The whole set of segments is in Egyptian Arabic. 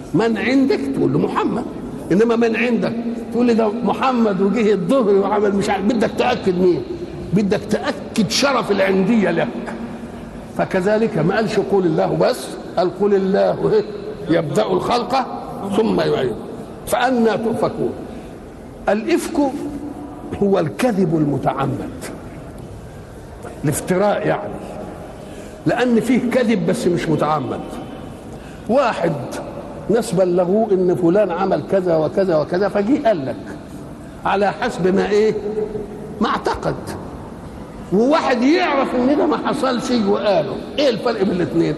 من عندك تقول له محمد انما من عندك تقول لي ده محمد وجه الظهر وعمل مش عارف بدك تاكد مين بدك تاكد شرف العنديه لك فكذلك ما قالش قول الله بس قال قل الله يبدا الخلق ثم يعيد فأنا تؤفكون الإفك هو الكذب المتعمد الافتراء يعني لأن فيه كذب بس مش متعمد واحد ناس بلغوه ان فلان عمل كذا وكذا وكذا فجي قال لك على حسب ما ايه ما اعتقد وواحد يعرف ان ده ما حصلش وقاله ايه الفرق بين الاثنين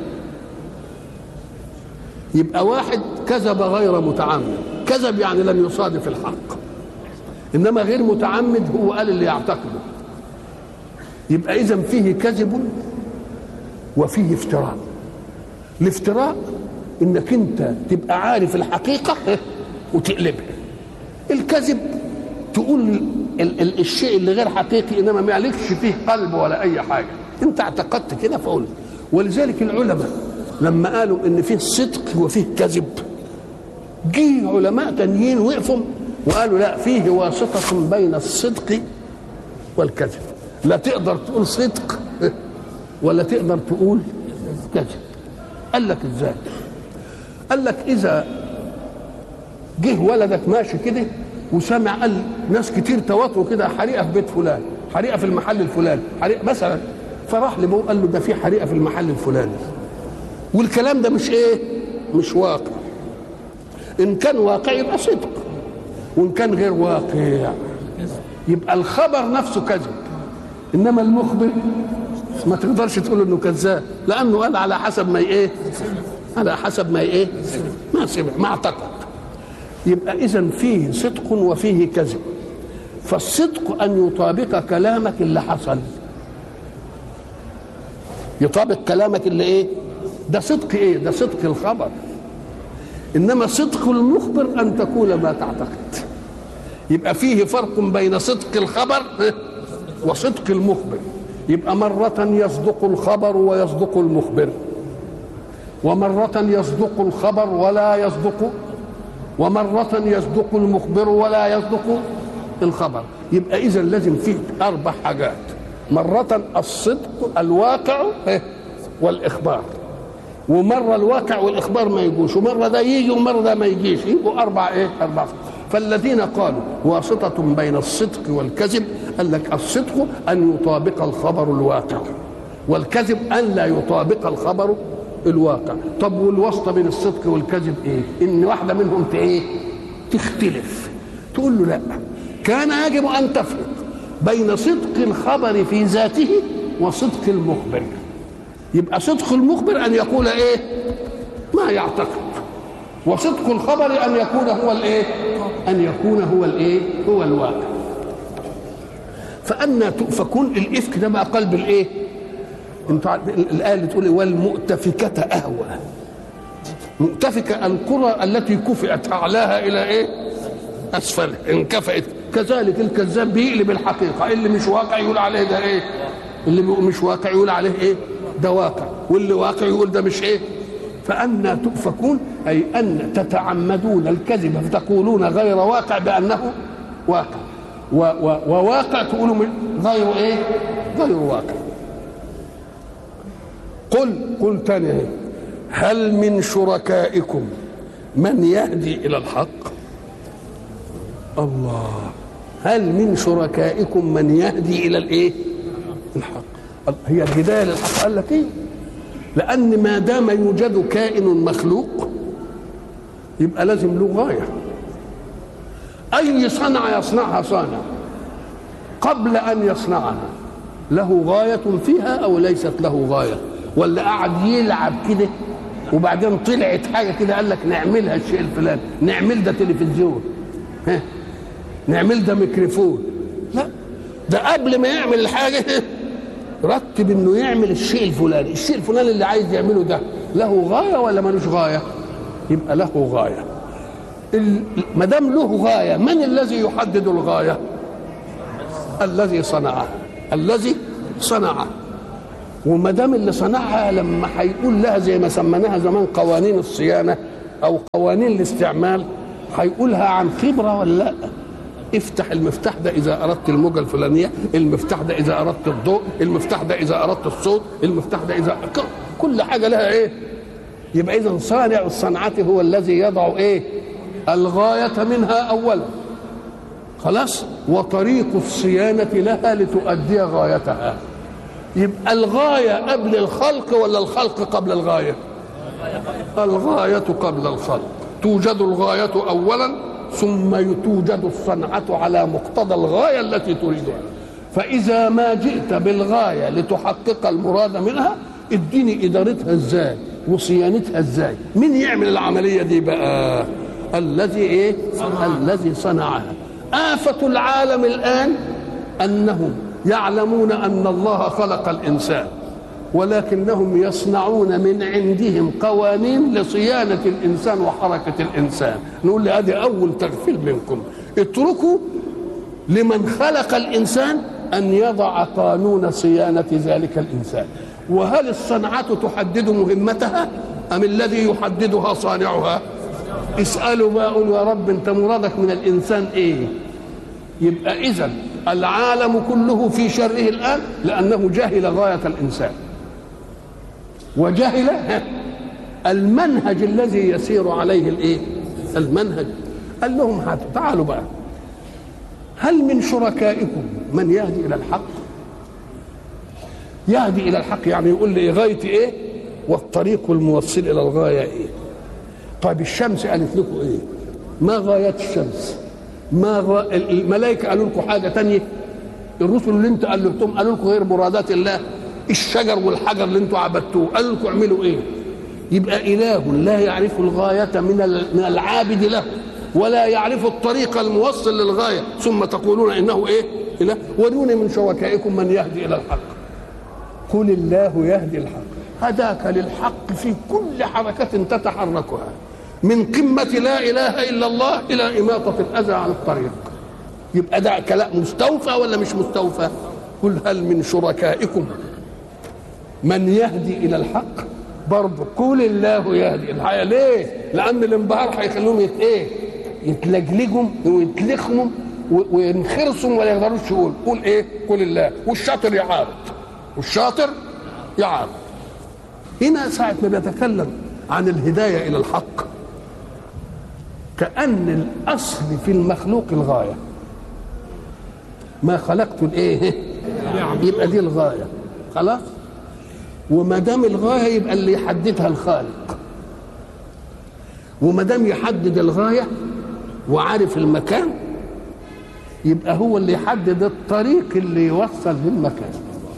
يبقى واحد كذب غير متعمد كذب يعني لم يصادف الحق انما غير متعمد هو قال اللي يعتقده يبقى اذا فيه كذب وفيه افتراء الافتراء انك انت تبقى عارف الحقيقه وتقلبها الكذب تقول ال- ال- الشيء اللي غير حقيقي انما ما عليكش فيه قلب ولا اي حاجه انت اعتقدت كده فقلت ولذلك العلماء لما قالوا ان فيه صدق وفيه كذب جه علماء تانيين وقفوا وقالوا لا فيه واسطه بين الصدق والكذب لا تقدر تقول صدق ولا تقدر تقول كذب قال لك ازاي قال لك اذا جه ولدك ماشي كده وسمع قال ناس كتير تواتروا كده حريقه في بيت فلان حريقه في المحل الفلاني حريقه مثلا فراح لابوه قال له ده في حريقه في المحل الفلاني والكلام ده مش ايه مش واقع ان كان واقع يبقى صدق وان كان غير واقع يبقى الخبر نفسه كذب انما المخبر ما تقدرش تقول انه كذاب لانه قال على حسب ما ايه على حسب ما ايه ما سمع ما اعتقد يبقى اذا فيه صدق وفيه كذب فالصدق ان يطابق كلامك اللي حصل يطابق كلامك اللي ايه ده صدق ايه ده صدق الخبر انما صدق المخبر ان تقول ما تعتقد يبقى فيه فرق بين صدق الخبر وصدق المخبر يبقى مرة يصدق الخبر ويصدق المخبر ومرة يصدق الخبر ولا يصدق ومرة يصدق المخبر ولا يصدق الخبر يبقى إذا لازم فيه أربع حاجات مرة الصدق الواقع والإخبار ومرة الواقع والإخبار ما يجوش ومرة ده يجي ومرة ده ما يجيش يبقوا أربع إيه أربع فالذين قالوا واسطة بين الصدق والكذب قال لك الصدق أن يطابق الخبر الواقع والكذب أن لا يطابق الخبر الواقع طب والواسطة بين الصدق والكذب إيه إن واحدة منهم إيه تختلف تقول له لا كان يجب أن تفرق بين صدق الخبر في ذاته وصدق المخبر يبقى صدق المخبر أن يقول إيه ما يعتقد وصدق الخبر أن يكون هو الإيه أن يكون هو الإيه هو الواقع فأنا تؤفكون الإفك ده بقى قلب الإيه انتوا الآية اللي تقول والمؤتفكة أهوى مؤتفكة القرى التي كفئت أعلاها إلى إيه أسفلها انكفأت كذلك الكذاب بيقلب الحقيقة اللي مش واقع يقول عليه ده إيه اللي مش واقع يقول عليه إيه ده واقع واللي واقع يقول ده مش إيه فأنا تؤفكون أي أن تتعمدون الكذب فتقولون غير واقع بأنه واقع و و وواقع تقولوا من غير ايه غير واقع قل قل تاني اهي هل من شركائكم من يهدي الى الحق الله هل من شركائكم من يهدي الى الايه الحق هي الهدايه للحق قال لك ايه لان ما دام يوجد كائن مخلوق يبقى لازم له غايه اي صنعه يصنعها صانع قبل ان يصنعها له غايه فيها او ليست له غايه ولا قعد يلعب كده وبعدين طلعت حاجه كده قال لك نعملها الشيء الفلاني نعمل ده تلفزيون ها نعمل ده ميكروفون لا ده قبل ما يعمل الحاجه رتب انه يعمل الشيء الفلاني الشيء الفلاني اللي عايز يعمله ده له غايه ولا ملوش غايه يبقى له غايه ما دام له غايه من الذي يحدد الغايه الذي صنعها الذي صنعها وما دام اللي صنعها لما هيقول لها زي ما سميناها زمان قوانين الصيانه او قوانين الاستعمال هيقولها عن خبره ولا لا افتح المفتاح ده اذا اردت الموجه الفلانيه المفتاح ده اذا اردت الضوء المفتاح ده اذا اردت الصوت المفتاح ده اذا كل حاجه لها ايه يبقى اذا صانع الصنعه هو الذي يضع ايه الغايه منها اولا خلاص وطريق الصيانه لها لتؤدي غايتها يبقى الغايه قبل الخلق ولا الخلق قبل الغايه الغايه قبل الخلق توجد الغايه اولا ثم توجد الصنعه على مقتضى الغايه التي تريدها فاذا ما جئت بالغايه لتحقق المراد منها اديني ادارتها ازاي وصيانتها ازاي مين يعمل العمليه دي بقى الذي ايه الذي صنعها آفة العالم الآن أنهم يعلمون أن الله خلق الإنسان ولكنهم يصنعون من عندهم قوانين لصيانة الإنسان وحركة الإنسان نقول لي هذه أول تغفيل منكم اتركوا لمن خلق الإنسان أن يضع قانون صيانة ذلك الإنسان وهل الصنعة تحدد مهمتها أم الذي يحددها صانعها اسألوا بقى قولوا يا رب أنت مرادك من الإنسان إيه يبقى إذا العالم كله في شره الآن لأنه جهل غاية الإنسان وجهل المنهج الذي يسير عليه الايه المنهج قال لهم هاتوا تعالوا بقى هل من شركائكم من يهدي الى الحق يهدي الى الحق يعني يقول لي غايتي ايه والطريق الموصل الى الغايه ايه طيب الشمس قالت لكم ايه ما غاية الشمس ما غا... الملائكة قالوا لكم حاجة تانية الرسل اللي انت قالتهم قالوا لكم غير مرادات الله الشجر والحجر اللي انتوا عبدتوه قالوا لكم اعملوا ايه يبقى اله لا يعرف الغايه من من العابد له ولا يعرف الطريق الموصل للغايه ثم تقولون انه ايه اله وروني من شركائكم من يهدي الى الحق قل الله يهدي الحق هداك للحق في كل حركه تتحركها من قمه لا اله الا الله الى اماطه الاذى عن الطريق يبقى ده كلام مستوفى ولا مش مستوفى قل هل من شركائكم من يهدي الى الحق برضه قول الله يهدي الحقيقه ليه؟ لان الانبهار هيخليهم يت ايه؟ يتلجلجوا ويتلخموا وينخرصوا ولا يقدروش يقول قول ايه؟ قول الله والشاطر يعارض والشاطر يعارض هنا ساعة ما بيتكلم عن الهداية إلى الحق كأن الأصل في المخلوق الغاية ما خلقت الايه؟ يبقى دي الغاية خلاص؟ وما دام الغايه يبقى اللي يحددها الخالق وما دام يحدد الغايه وعارف المكان يبقى هو اللي يحدد الطريق اللي يوصل للمكان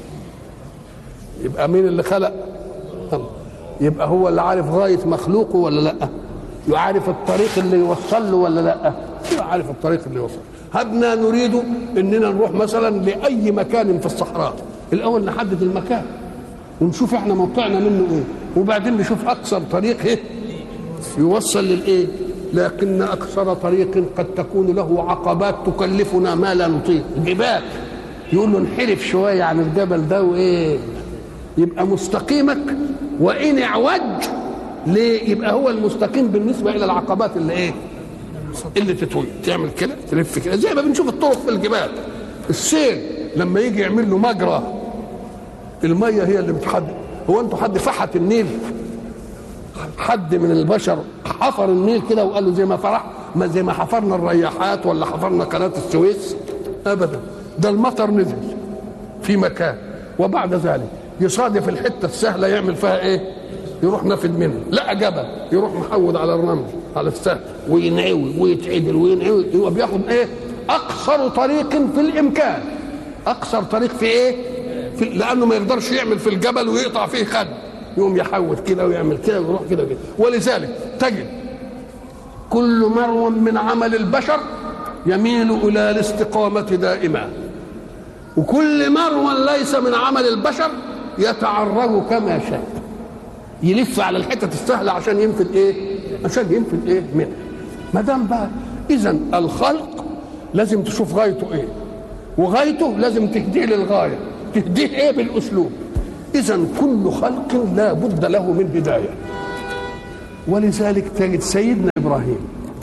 يبقى مين اللي خلق يبقى هو اللي عارف غايه مخلوقه ولا لا يعرف الطريق اللي يوصل له ولا لا يعرف الطريق اللي يوصل هبنا نريد اننا نروح مثلا لاي مكان في الصحراء الاول نحدد المكان ونشوف احنا موقعنا منه ايه وبعدين نشوف اقصر طريق ايه يوصل للايه لكن اقصر طريق قد تكون له عقبات تكلفنا ما لا نطيق جبال يقول له انحرف شويه عن الجبل ده وايه يبقى مستقيمك وان اعوج ليه يبقى هو المستقيم بالنسبه الى العقبات اللي ايه اللي تتوي تعمل كده تلف كده زي ما بنشوف الطرق في الجبال السيل لما يجي يعمل له مجرى الميه هي اللي بتحدد هو انتوا حد فحت النيل حد من البشر حفر النيل كده وقال له زي ما فرح ما زي ما حفرنا الرياحات ولا حفرنا قناه السويس ابدا ده المطر نزل في مكان وبعد ذلك يصادف الحته السهله يعمل فيها ايه؟ يروح نافد منها لا جبل يروح محود على الرمل على السهل وينعوي ويتعدل وينعوي هو بياخد ايه؟ اقصر طريق في الامكان اقصر طريق في ايه؟ في لانه ما يقدرش يعمل في الجبل ويقطع فيه خد يقوم يحود كده ويعمل كده ويروح كده وكده ولذلك تجد كل مرو من عمل البشر يميل الى الاستقامه دائما وكل مرو ليس من عمل البشر يتعرج كما شاء يلف على الحتة السهلة عشان ينفذ ايه؟ عشان ينفذ ايه منها ما دام بقى اذا الخلق لازم تشوف غايته ايه وغايته لازم تهديه للغايه تهديه ايه بالاسلوب اذا كل خلق لا بد له من هدايه ولذلك تجد سيدنا ابراهيم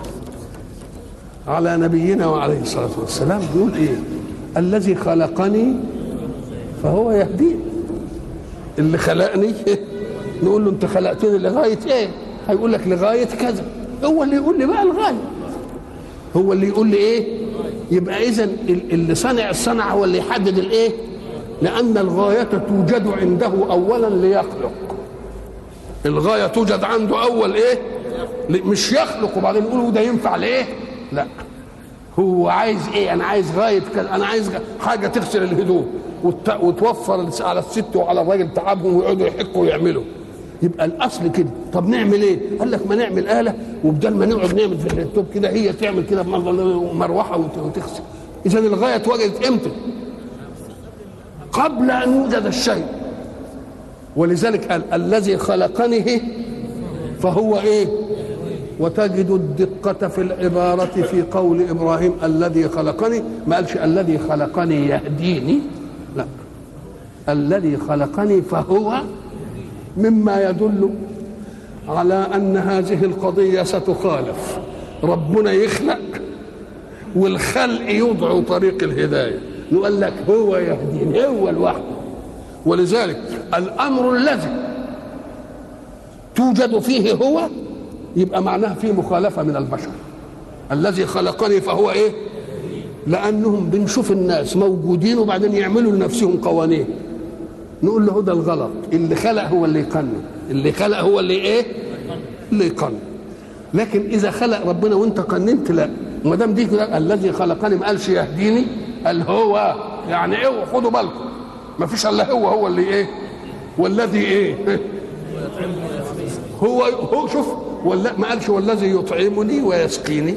على نبينا وعليه الصلاه والسلام بيقول ايه الذي خلقني فهو يهدين اللي خلقني نقول له انت خلقتني لغايه ايه هيقول لك لغايه كذا هو اللي يقول لي بقى الغايه هو اللي يقول لي ايه يبقى اذا اللي صنع الصنعه هو اللي يحدد الايه لان الغايه توجد عنده اولا ليخلق الغايه توجد عنده اول ايه مش يخلق وبعدين يقول ده ينفع لايه لا هو عايز ايه انا عايز غايه كذا انا عايز حاجه تغسل الهدوم وتوفر على الست وعلى الراجل تعبهم ويقعدوا يحكوا ويعملوا يبقى الاصل كده طب نعمل ايه قال لك ما نعمل اله وبدل ما نقعد نعمل في اللابتوب كده هي تعمل كده مروحه وتغسل اذا الغايه اتوجدت امتى قبل ان يوجد الشيء ولذلك قال الذي خلقني فهو ايه وتجد الدقة في العبارة في قول إبراهيم الذي خلقني ما قالش الذي خلقني يهديني لا الذي خلقني فهو مما يدل على أن هذه القضية ستخالف ربنا يخلق والخلق يوضع طريق الهداية نقول لك هو يهديني هو لوحده ولذلك الأمر الذي توجد فيه هو يبقى معناها فيه مخالفة من البشر الذي خلقني فهو ايه لأنهم بنشوف الناس موجودين وبعدين يعملوا لنفسهم قوانين نقول له ده الغلط اللي خلق هو اللي يقنن اللي خلق هو اللي ايه اللي يقنن لكن اذا خلق ربنا وانت قننت لا ما دام دي كده الذي خلقني ما قالش يهديني قال هو يعني ايه خدوا بالكم ما فيش الا هو هو اللي ايه والذي ايه هو هو شوف ولا ما قالش والذي يطعمني ويسقيني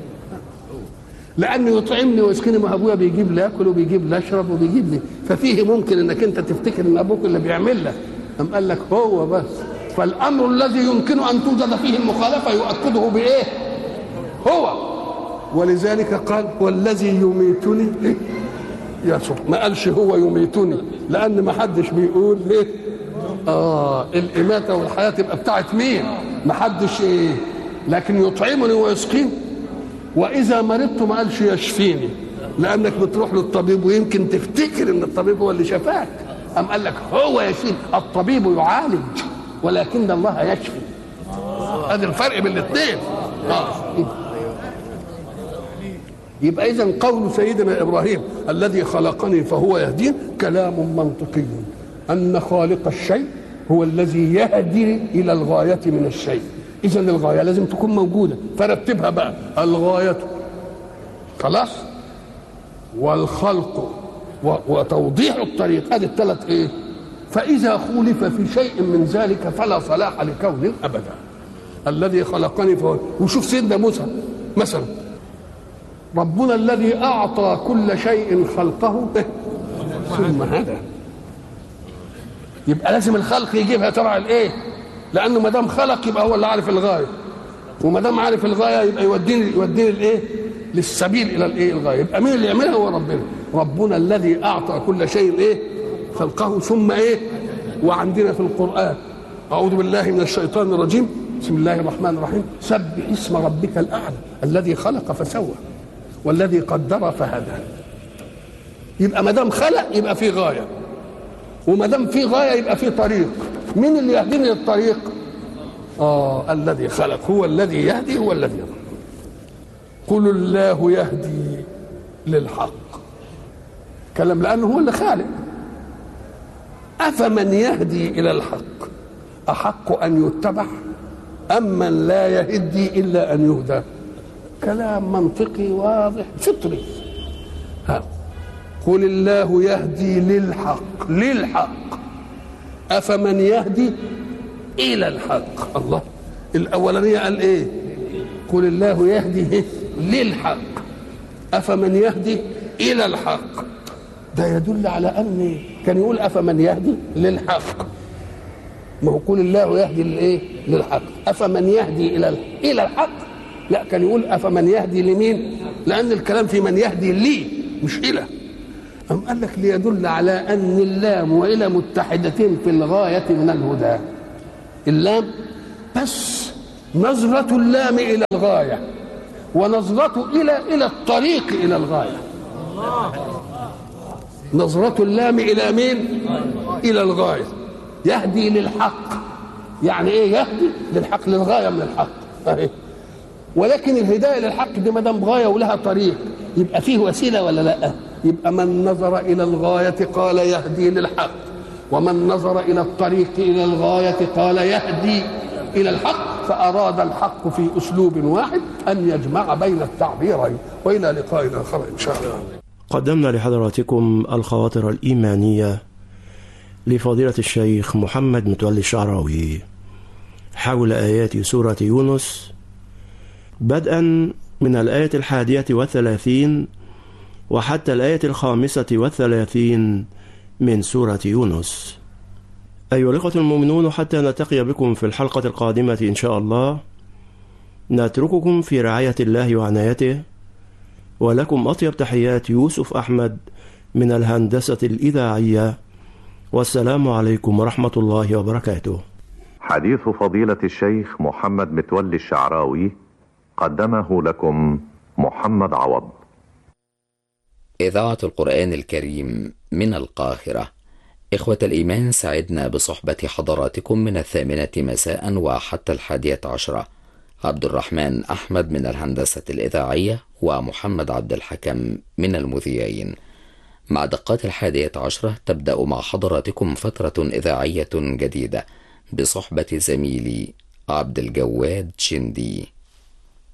لانه يطعمني ويسقيني ما ابويا بيجيب لي اكل وبيجيب لي اشرب وبيجيب لي ففيه ممكن انك انت تفتكر ان ابوك اللي بيعمل لك أم قال لك هو بس فالامر الذي يمكن ان توجد فيه المخالفه يؤكده بايه هو ولذلك قال والذي يميتني يا سبحان ما قالش هو يميتني لان ما حدش بيقول ايه اه الاماته والحياه تبقى بتاعت مين ما حدش ايه لكن يطعمني ويسقيني واذا مرضت ما قالش يشفيني لانك بتروح للطبيب ويمكن تفتكر ان الطبيب هو اللي شفاك ام قال لك هو يشفي الطبيب يعالج ولكن الله يشفي هذا الفرق بين الاثنين آه. يبقى اذا قول سيدنا ابراهيم الذي خلقني فهو يهدين كلام منطقي ان خالق الشيء هو الذي يهدي الى الغايه من الشيء اذا الغايه لازم تكون موجوده فرتبها بقى الغايه خلاص والخلق وتوضيح الطريق هذه الثلاث ايه فاذا خولف في شيء من ذلك فلا صلاح لكون ابدا الذي خلقني فهو وشوف سيدنا موسى مثلا ربنا الذي اعطى كل شيء خلقه ثم هدى يبقى لازم الخلق يجيبها تبع الايه لانه ما دام خلق يبقى هو اللي عارف الغايه وما دام عارف الغايه يبقى يوديني يوديني الايه للسبيل الى الايه الغايه يبقى مين اللي يعملها هو ربنا ربنا الذي اعطى كل شيء ايه خلقه ثم ايه وعندنا في القران اعوذ بالله من الشيطان الرجيم بسم الله الرحمن الرحيم سبح اسم ربك الاعلى الذي خلق فسوى والذي قدر فهدى يبقى ما دام خلق يبقى في غايه وما دام في غايه يبقى في طريق مين اللي يهديني للطريق اه الذي خلق هو الذي يهدي هو الذي يضل قل الله يهدي للحق كلام لانه هو اللي خالق افمن يهدي الى الحق احق ان يتبع ام من لا يهدي الا ان يهدى كلام منطقي واضح فطري ها قل الله يهدي للحق للحق افمن يهدي الى الحق الله الاولانيه قال ايه قل الله يهدي للحق افمن يهدي الى الحق ده يدل على ان كان يقول افمن يهدي للحق ما هو قل الله يهدي للايه للحق افمن يهدي الى الى الحق لا كان يقول افمن يهدي لمين لان الكلام في من يهدي لي مش الى أم قال لك ليدل على أن اللام وإلى متحدتين في الغاية من الهدى اللام بس نظرة اللام إلى الغاية ونظرة إلى إلى الطريق إلى الغاية نظرة اللام إلى مين؟ إلى الغاية يهدي للحق يعني إيه يهدي للحق للغاية من الحق أهي ولكن الهداية للحق دي ما دام غاية ولها طريق يبقى فيه وسيلة ولا لا؟ يبقى من نظر إلى الغاية قال يهدي للحق ومن نظر إلى الطريق إلى الغاية قال يهدي إلى الحق فأراد الحق في أسلوب واحد أن يجمع بين التعبيرين وإلى لقاء آخر إن شاء الله قدمنا لحضراتكم الخواطر الإيمانية لفضيلة الشيخ محمد متولي الشعراوي حول آيات سورة يونس بدءا من الآية الحادية والثلاثين وحتى الآية الخامسة والثلاثين من سورة يونس أيها الأخوة المؤمنون حتى نلتقي بكم في الحلقة القادمة إن شاء الله نترككم في رعاية الله وعنايته ولكم أطيب تحيات يوسف أحمد من الهندسة الإذاعية والسلام عليكم ورحمة الله وبركاته حديث فضيلة الشيخ محمد متولي الشعراوي قدمه لكم محمد عوض إذاعة القرآن الكريم من القاهرة إخوة الإيمان سعدنا بصحبة حضراتكم من الثامنة مساء وحتى الحادية عشرة عبد الرحمن أحمد من الهندسة الإذاعية ومحمد عبد الحكم من المذيعين مع دقات الحادية عشرة تبدأ مع حضراتكم فترة إذاعية جديدة بصحبة زميلي عبد الجواد شندي